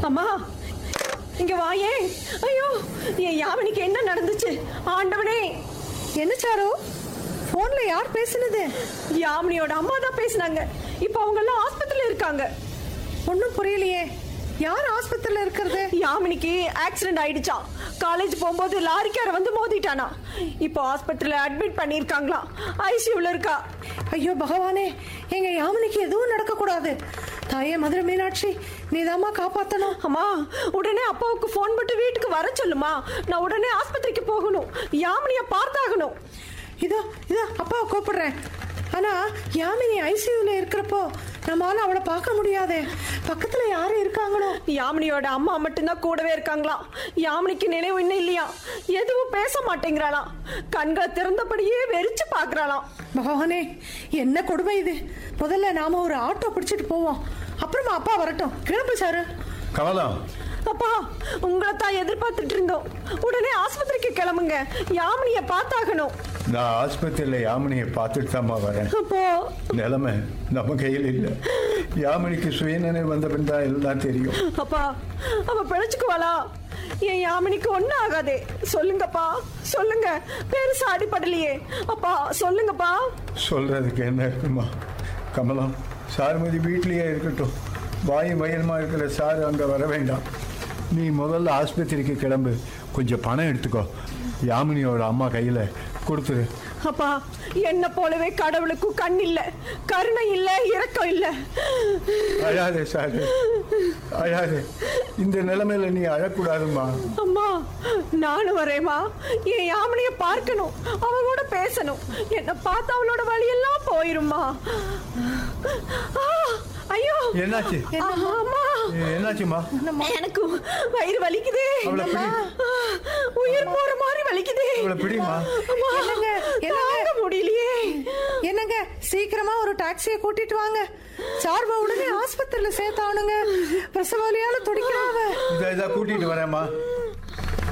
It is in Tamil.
அம்மா இங்க வாயே ஐயோ என் யாமினிக்கு என்ன நடந்துச்சு ஆண்டவனே என்ன சாரு போன்ல யார் பேசுனது யாமினியோட அம்மா தான் பேசினாங்க இப்போ அவங்க எல்லாம் ஆஸ்பத்திரியில இருக்காங்க ஒன்றும் புரியலையே யார் ஆஸ்பத்திரியில இருக்கிறது யாமினிக்கு ஆக்சிடென்ட் ஆயிடுச்சாம் காலேஜ் போகும்போது லாரிக்கார வந்து மோதிட்டானா இப்போ ஆஸ்பத்திரியில அட்மிட் பண்ணியிருக்காங்களாம் ஐசியூல இருக்கா ஐயோ பகவானே எங்க யாமினிக்கு எதுவும் நடக்கக்கூடாது தாயே மதுரை மீனாட்சி நீதாம்மா காப்பாத்தணும் அம்மா உடனே அப்பாவுக்கு ஃபோன் போட்டு வீட்டுக்கு வர சொல்லுமா நான் உடனே ஆஸ்பத்திரிக்கு போகணும் யாமினிய பார்த்தாகணும் இதோ இதோ அப்பாவை கூப்பிடுறேன் ஆனா யாமினி ஐசியூல இருக்கிறப்போ நம்மளால அவளை பார்க்க முடியாதே பக்கத்துல யாரும் இருக்காங்களோ யாமினியோட அம்மா மட்டும்தான் கூடவே இருக்காங்களாம் யாமினிக்கு நினைவு இன்னும் இல்லையா எதுவும் பேச மாட்டேங்கிறாளாம் கண்களை திறந்தபடியே வெறிச்சு பாக்குறாளாம் பகவானே என்ன கொடுமை இது முதல்ல நாம ஒரு ஆட்டோ பிடிச்சிட்டு போவோம் அப்புறமா அப்பா வரட்டும் கிளம்பு சாரு கமலா அப்பா உங்களை தான் எதிர்பார்த்துட்டு இருந்தோம் உடனே ஆஸ்பத்திரிக்கு கிளம்புங்க யாமினிய பார்த்தாகணும் நான் ஆஸ்பத்திரியில் யாமினியை பார்த்துட்டு தாம்மா வரேன் அப்போ நிலைமை நம்ம கையில் இல்லை யாமினிக்கு சுயநினைவு வந்த பின் தான் எல்லாம் தெரியும் அப்பா அவ பிழைச்சுக்குவாளா என் யாமினிக்கு ஒன்றும் ஆகாதே சொல்லுங்கப்பா சொல்லுங்க பெருசா அடிப்படலையே அப்பா சொல்லுங்கப்பா சொல்றதுக்கு என்ன இருக்குமா கமலம் சாருமதி வீட்லயே இருக்கட்டும் வாயும் வயலுமா இருக்கிற சாரு அங்கே வர வேண்டாம் நீ முதல்ல ஆஸ்பத்திரிக்கு கிளம்பு கொஞ்சம் பணம் எடுத்துக்கோ யாமினியோட அம்மா கையில் கொடுத்துரு அப்பா என்ன போலவே கடவுளுக்கும் கண் இல்ல கருணை இல்ல இரக்கம் இல்ல அழாதே சாரு அழாதே இந்த நிலைமையில நீ அழக்கூடாதும்மா அம்மா நானும் வரேம்மா என் யாமினிய பார்க்கணும் அவ கூட பேசணும் என்ன பார்த்து அவளோட வழியெல்லாம் போயிரும்மா ஆ, ஐயோ என்னாச்சு ஆ, அம்மா என்னாச்சுமா எனக்கு வயிறு வலிக்குதே அவளை பிடி. ஆ, உயிர் போற மாதிரி வலிக்குதே அவளை பிடிமா அம்மா, என்னங்க, என்னங்க? தாங்க முடியலையே என்னங்க சீக்கிரமா ஒரு டாக்ஸியை கூட்டிட்டு வாங்க சார்பா உடனே ஆஸ்பத்திரியில சேர்த்தானுங்க பிரசவலியால துடிக்கிறாவ இதை இதை கூட்டிட்டு வரேம்மா